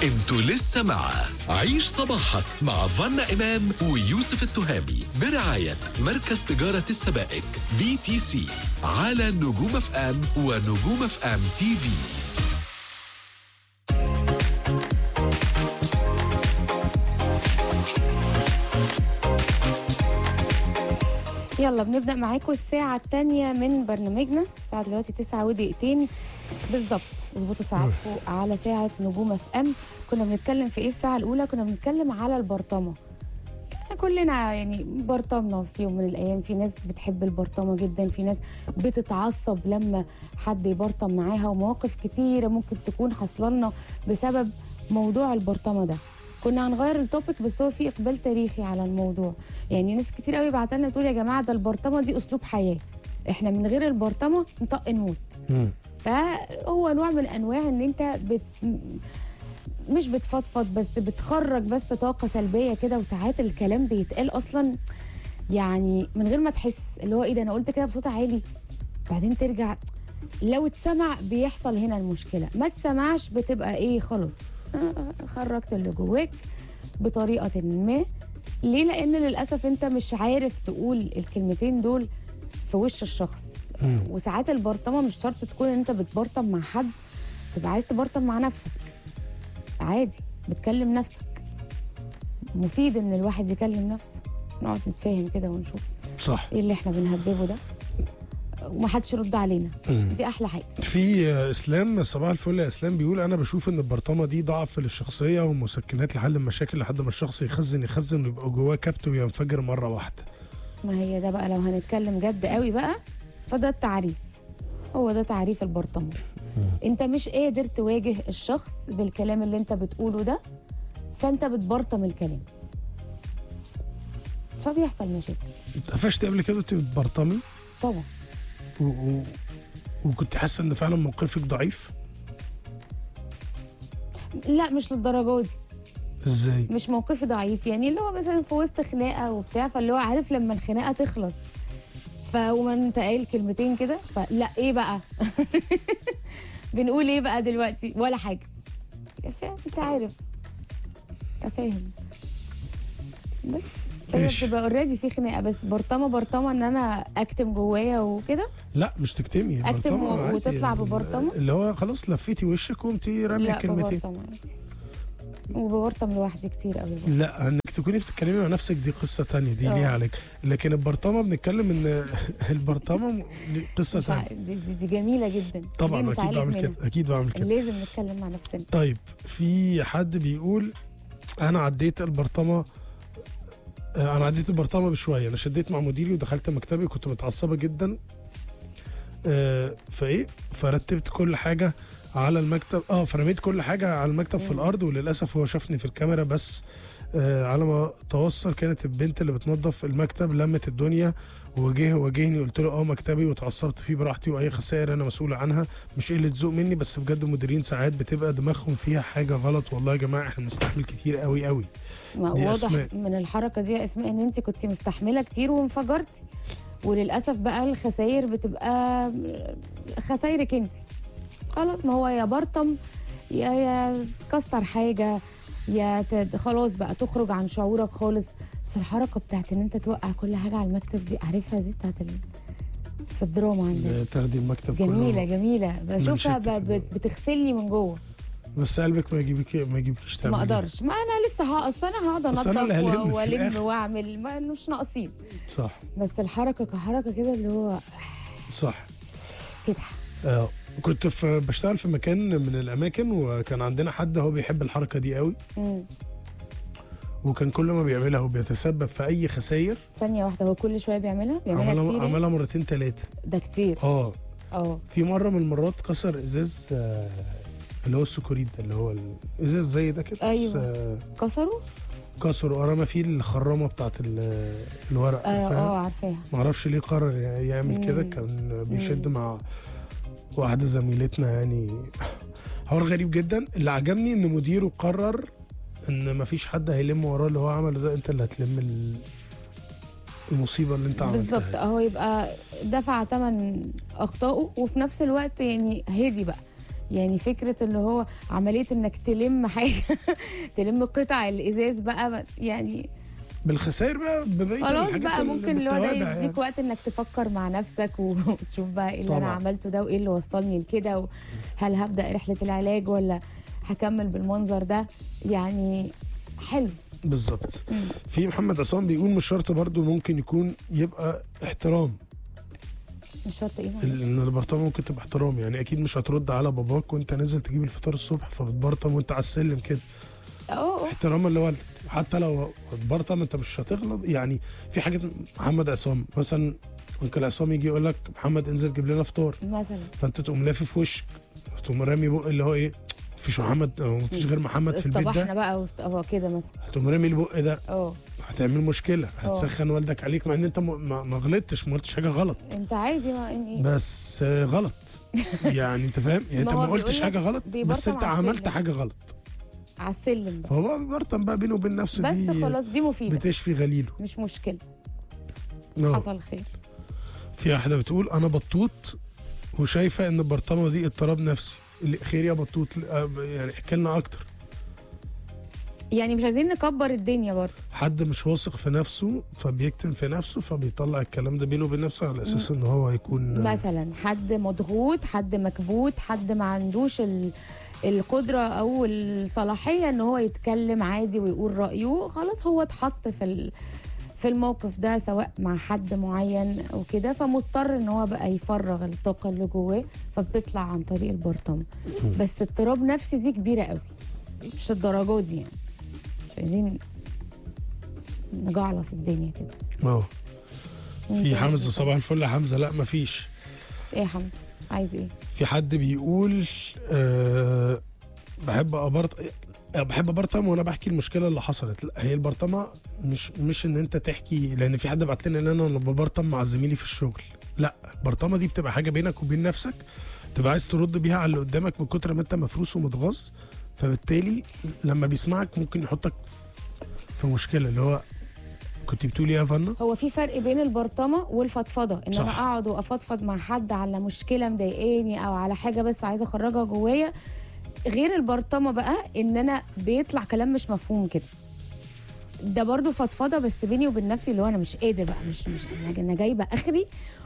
انتوا لسه مع عيش صباحك مع فنا إمام ويوسف التهامي برعاية مركز تجارة السبائك بي تي سي على نجوم اف ام ونجوم اف ام تي في يلا بنبدأ معاكم الساعة الثانية من برنامجنا الساعة دلوقتي تسعة ودقيقتين بالظبط اظبطوا ساعتكم على ساعة نجوم اف ام كنا بنتكلم في ايه الساعة الأولى كنا بنتكلم على البرطمة كلنا يعني برطمنا في يوم من الأيام في ناس بتحب البرطمة جدا في ناس بتتعصب لما حد يبرطم معاها ومواقف كتيرة ممكن تكون حصلنا بسبب موضوع البرطمة ده كنا هنغير التوبيك بس هو في اقبال تاريخي على الموضوع يعني ناس كتير قوي بعت لنا بتقول يا جماعه ده البرطمه دي اسلوب حياه احنا من غير البرطمه نطق نموت فهو نوع من انواع ان انت بت مش بتفضفض بس بتخرج بس طاقه سلبيه كده وساعات الكلام بيتقال اصلا يعني من غير ما تحس اللي هو ايه ده انا قلت كده بصوت عالي بعدين ترجع لو اتسمع بيحصل هنا المشكله ما تسمعش بتبقى ايه خلاص آه، خرجت اللي جواك بطريقه ما ليه لان للاسف انت مش عارف تقول الكلمتين دول في وش الشخص وساعات البرطمه مش شرط تكون ان انت بتبرطم مع حد تبقى عايز تبرطم مع نفسك عادي بتكلم نفسك مفيد ان الواحد يكلم نفسه نقعد نتفاهم كده ونشوف صح ايه اللي احنا بنهببه ده ومحدش يرد علينا دي احلى حاجه في آه، اسلام صباح الفل يا اسلام بيقول انا بشوف ان البرطمه دي ضعف للشخصيه ومسكنات لحل المشاكل لحد ما الشخص يخزن يخزن ويبقى جواه كبت وينفجر مره واحده ما هي ده بقى لو هنتكلم جد قوي بقى فده التعريف هو ده تعريف البرطمه انت مش قادر تواجه الشخص بالكلام اللي انت بتقوله ده فانت بتبرطم الكلام فبيحصل مشاكل اتقفشت قبل كده وانت بتبرطمي طبعا و... و... وكنت حاسه ان فعلا موقفك ضعيف لا مش للدرجه دي ازاي مش موقفي ضعيف يعني اللي هو مثلا في وسط خناقه وبتاع فاللي هو عارف لما الخناقه تخلص فوما انت قايل كلمتين كده فلا ايه بقى بنقول ايه بقى دلوقتي ولا حاجه فاهم انت عارف انت فاهم بس هي ماشي. بتبقى اوريدي في خناقه بس برطمه برطمه ان انا اكتم جوايا وكده لا مش تكتمي أكتم برطمة و- عادي. وتطلع ببرطمة؟ اللي هو خلاص لفيتي وشك وقمتي راميه لا كلمتين ببرطم عادي وببرطم لوحدي كتير قوي لا انك تكوني بتتكلمي مع نفسك دي قصه تانية دي آه. ليها عليك لكن البرطمه بنتكلم ان البرطمه دي قصه مش تانية عارف، دي, دي, دي جميله جدا طبعا ليه اكيد نتعالج بعمل منها؟ كده اكيد بعمل كده لازم نتكلم مع نفسنا طيب في حد بيقول انا عديت البرطمه آه، انا عديت البرطمه بشويه انا شديت مع مديري ودخلت مكتبي كنت متعصبه جدا آه، فايه فرتبت كل حاجه على المكتب اه فرميت كل حاجه على المكتب في الارض وللاسف هو شافني في الكاميرا بس آه على ما توصل كانت البنت اللي بتنظف المكتب لمت الدنيا وجه واجهني قلت له اه مكتبي واتعصبت فيه براحتي واي خسائر انا مسؤول عنها مش قله ذوق مني بس بجد المديرين ساعات بتبقى دماغهم فيها حاجه غلط والله يا جماعه احنا بنستحمل كتير قوي قوي ما دي واضح أسماء. من الحركه دي يا اسماء ان انت كنت مستحمله كتير وانفجرتي وللاسف بقى الخسائر بتبقى خسايرك انت خلاص ما هو يا برطم يا يا تكسر حاجه يا ت- خلاص بقى تخرج عن شعورك خالص بس الحركه بتاعت ان انت توقع كل حاجه على المكتب دي عارفها دي بتاعت ال... في الدراما عندنا آه، تاخدي المكتب جميله كله جميله بشوفها شدة ب- كده. بت- بتغسلني من جوه بس قلبك ما يجيبك ما يجيبكيش تعملي ما اقدرش ما انا لسه هقص انا هقعد بس أنا اللي انضف هلم في والم الآخر. واعمل ما مش ناقصين صح بس الحركه كحركه كده اللي هو صح كده آه كنت في بشتغل في مكان من الاماكن وكان عندنا حد هو بيحب الحركه دي قوي مم. وكان كل ما بيعملها وبيتسبب في اي خسائر ثانيه واحده هو كل شويه بيعملها بيعملها عملها كتير يعني؟ عملها مرتين ثلاثه ده كتير اه اه في مره من المرات كسر ازاز آه اللي هو السكوريت ده اللي هو الازاز زي ده كده بس أيوة. آه كسروا كسر ورمى فيه الخرامه بتاعت ال- الورق اه فاهم اه عارفاها معرفش ليه قرر يعمل كده مم. كان بيشد مع واحدة زميلتنا يعني حوار غريب جدا اللي عجبني ان مديره قرر ان مفيش حد هيلم وراه اللي هو عمله ده انت اللي هتلم ال- المصيبة اللي انت عملتها بالظبط هو يبقى دفع ثمن اخطائه وفي نفس الوقت يعني هدي بقى يعني فكره اللي هو عمليه انك تلم حاجه تلم قطع الازاز بقى يعني بالخسائر بقى ببقيه خلاص الحاجات بقى اللي ممكن اللي هو ده بالتوابع يديك يعني. وقت انك تفكر مع نفسك وتشوف بقى ايه اللي انا طبعا. عملته ده وايه اللي وصلني لكده وهل هبدا رحله العلاج ولا هكمل بالمنظر ده يعني حلو بالظبط مم. في محمد عصام بيقول مش شرط برضو ممكن يكون يبقى احترام مش شرط ايه ال- ان البرطمه ممكن تبقى احترام يعني اكيد مش هترد على باباك وانت نازل تجيب الفطار الصبح فبتبرطم وانت على السلم كده اه احتراما لوالدك حتى لو اتبرطم انت مش هتغلط يعني في حاجات محمد عصام مثلا انكل عصام يجي يقول لك محمد انزل جيب لنا فطار مثلا فانت تقوم لافف في وشك تقوم رامي بق اللي هو ايه مفيش محمد أو مفيش غير محمد في البيت اصطبحنا ده بقى وست- اه كده مثلا هتقوم رامي البق ده اه هتعمل مشكله هتسخن والدك عليك مع ان انت م- ما ما غلطتش ما قلتش حاجه غلط انت عادي ما يعني بس آه، غلط يعني انت فاهم يعني ما انت هو ما قلتش بيقول لك حاجه غلط بس بيبرطم انت على عملت السلم. حاجه غلط على السلم بقى فهو بيبرطم بقى بينه وبين نفسه بس دي خلاص دي مفيده بتشفي غليله مش مشكله آه. حصل خير في واحده بتقول انا بطوط وشايفه ان البرطمه دي اضطراب نفسي اللي خير يا بطوط آه، يعني احكي لنا اكتر يعني مش عايزين نكبر الدنيا برضه حد مش واثق في نفسه فبيكتم في نفسه فبيطلع الكلام ده بينه وبين نفسه على اساس ان هو يكون مثلا حد مضغوط حد مكبوت حد ما عندوش ال... القدرة أو الصلاحية إن هو يتكلم عادي ويقول رأيه خلاص هو اتحط في ال... في الموقف ده سواء مع حد معين أو كده فمضطر إن هو بقى يفرغ الطاقة اللي جواه فبتطلع عن طريق البرطمان بس اضطراب نفسي دي كبيرة قوي مش الدرجات دي يعني مش عايزين نجعلص الدنيا كده اه في حمزه صباح الفل يا حمزه لا مفيش ايه يا حمزة عايز ايه في حد بيقول أه بحب أبرط بحب ابرطم وانا بحكي المشكله اللي حصلت لا هي البرطمه مش مش ان انت تحكي لان في حد بعت لنا ان انا لما ببرطم مع زميلي في الشغل لا البرطمه دي بتبقى حاجه بينك وبين نفسك تبقى عايز ترد بيها على اللي قدامك من كتر ما انت مفروس ومتغاظ فبالتالي لما بيسمعك ممكن يحطك في مشكله اللي هو كنت بتقولي إيه يا فنا هو في فرق بين البرطمه والفضفضه ان انا صح. اقعد وافضفض مع حد على مشكله مضايقاني او على حاجه بس عايزه اخرجها جوايا غير البرطمه بقى ان انا بيطلع كلام مش مفهوم كده ده برضو فضفضه بس بيني وبين نفسي اللي هو انا مش قادر بقى مش مش أنا- انا جايبه اخري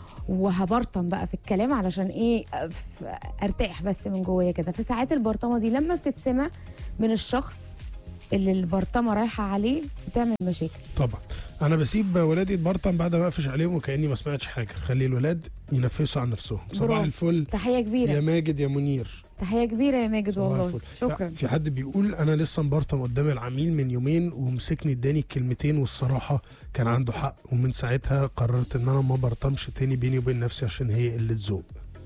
وهبرطم بقى في الكلام علشان ايه أف- ارتاح بس من جوايا كده فساعات البرطمه دي لما بتتسمع من الشخص اللي البرطمه رايحه عليه بتعمل مشاكل طبعا انا بسيب ولادي يتبرطم بعد ما اقفش عليهم وكاني ما سمعتش حاجه خلي الولاد ينفسوا عن نفسهم صباح برافو. الفل تحيه كبيره يا ماجد يا منير تحية كبيرة يا ماجد صباح والله الفل. شكرا في حد بيقول انا لسه مبرطم قدام العميل من يومين ومسكني اداني الكلمتين والصراحه كان عنده حق ومن ساعتها قررت ان انا ما برطمش تاني بيني وبين نفسي عشان هي قله ذوق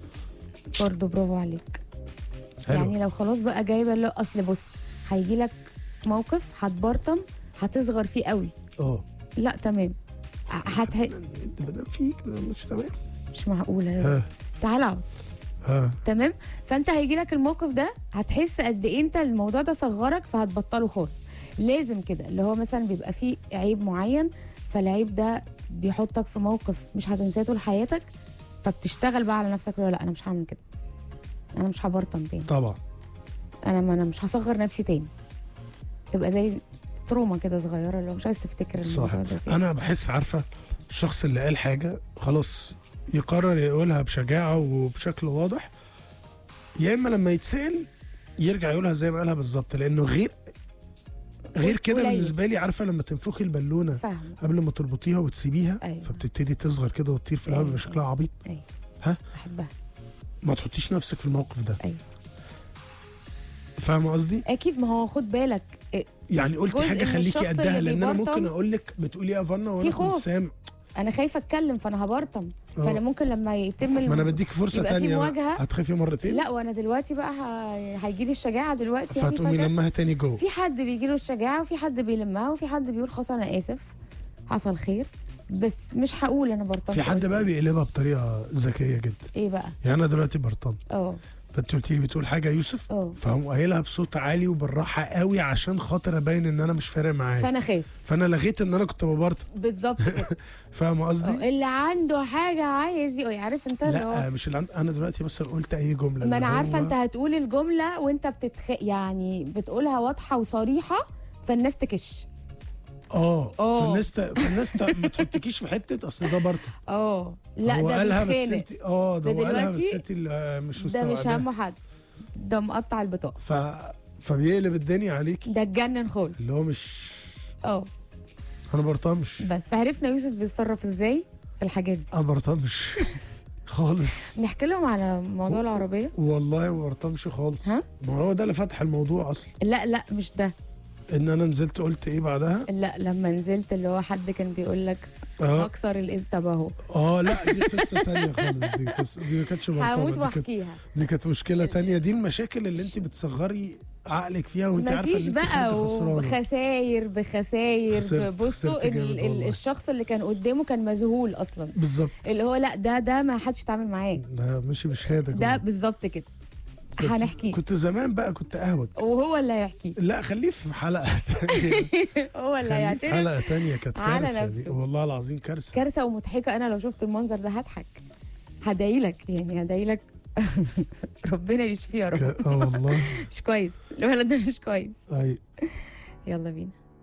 برضه برافو عليك حلو يعني لو خلاص بقى جايبة اللي اصل بص هيجي لك موقف هتبرطم هتصغر فيه قوي اه لا تمام هت... انت بدأ فيك ده مش تمام مش معقولة ها تعالى اقعد. ها تمام فانت هيجي لك الموقف ده هتحس قد ايه انت الموضوع ده صغرك فهتبطله خالص لازم كده اللي هو مثلا بيبقى فيه عيب معين فالعيب ده بيحطك في موقف مش هتنساه طول حياتك فبتشتغل بقى على نفسك اللي هو لا انا مش هعمل كده انا مش هبرطم تاني طبعا انا ما انا مش هصغر نفسي تاني تبقى زي تروما كده صغيره اللي هو مش عايز تفتكر صح الموضوع ده تاني. انا بحس عارفه الشخص اللي قال حاجه خلاص يقرر يقولها بشجاعه وبشكل واضح يا اما لما يتسال يرجع يقولها زي ما قالها بالظبط لانه غير غير كده قليل. بالنسبه لي عارفه لما تنفخي البالونه فاهمه قبل ما تربطيها وتسيبيها أيوة. فبتبتدي تصغر كده وتطير في الهواء أيوة. بيبقى شكلها عبيط ايوه ها؟ بحبها ما تحطيش نفسك في الموقف ده ايوه فاهمه قصدي اكيد ما هو خد بالك إيه، يعني قلت جزء حاجه من خليكي الشخص قدها اللي لان انا بيبرطم ممكن اقول لك بتقولي يا فنا وانا في كنت خوف. سام انا خايفه اتكلم فانا هبرطم آه. فانا ممكن لما يتم ما انا الم... بديك فرصه يبقى في تانية بقى. مواجهة. هتخافي مرتين لا وانا دلوقتي بقى هيجي لي الشجاعه دلوقتي يعني فتقومي فجأة. لمها تاني جوه في حد بيجي له الشجاعه وفي حد بيلمها وفي حد بيقول خلاص انا اسف حصل خير بس مش هقول انا برطمت في حد قلت بقى إيه. بيقلبها بطريقه ذكيه جدا ايه بقى يعني انا دلوقتي برطمت اه فانت قلت لي بتقول حاجه يا يوسف اه. فهم قايلها بصوت عالي وبالراحه قوي عشان خاطر ابين ان انا مش فارق معايا فانا خايف فانا لغيت ان انا كنت ببرطم بالظبط كده فاهم قصدي اه، اللي عنده حاجه عايز يقول عارف انت اللي هو- لا مش اللي عند... انا دلوقتي مثلا قلت اي جمله ما اللي انا عارفه هو- انت هتقول الجمله وانت بتتخ يعني بتقولها واضحه وصريحه فالناس تكش اه اه. فالناس ت... فالناس ت... ما تحطكيش في حته اصل ده برطم اه لا هو ده قالها بس بيتخانق. انت اه ده ده هو قالها بس دلوقتي انت اللي مش ده مش مستوعباها همه حد ده مقطع البطاقه ف... فبيقلب الدنيا عليكي ده اتجنن خالص اللي هو مش اه انا برطمش بس عرفنا يوسف بيتصرف ازاي في الحاجات دي انا برطمش خالص نحكي لهم على موضوع العربيه والله ما برطمش خالص ها؟ ما هو ده اللي فتح الموضوع اصلا لا لا مش ده ان انا نزلت قلت ايه بعدها لا لما نزلت اللي هو حد كان بيقول لك اه اكسر الاذ طب اهو اه لا دي قصه تانية خالص دي قصه دي ما كانتش برطمه هموت دي كانت واحكيها دي كانت مشكله تانية دي المشاكل اللي انت بتصغري عقلك فيها وانت عارفه مفيش ان انت بقى حد خسرانه وخساير بخساير خسرت- بصوا خسرت ال- جامد ال- والله. الشخص اللي كان قدامه كان مذهول اصلا بالظبط اللي هو لا ده ده ما حدش يتعامل معاه ده مش بشهاده ده جوه. بالظبط كده كنت- هنحكيه كنت زمان بقى كنت اهوج وهو اللي هيحكي لا خليه في حلقه تانية هو اللي خليه في هيعترف حلقه تانية كانت على كارثه دي نفسه. والله العظيم كارثه كارثه ومضحكه انا لو شفت المنظر ده هضحك هدعي لك يعني هدعي لك ربنا يشفيه يا رب ك- اه والله مش كويس الولد ده مش كويس اي يلا بينا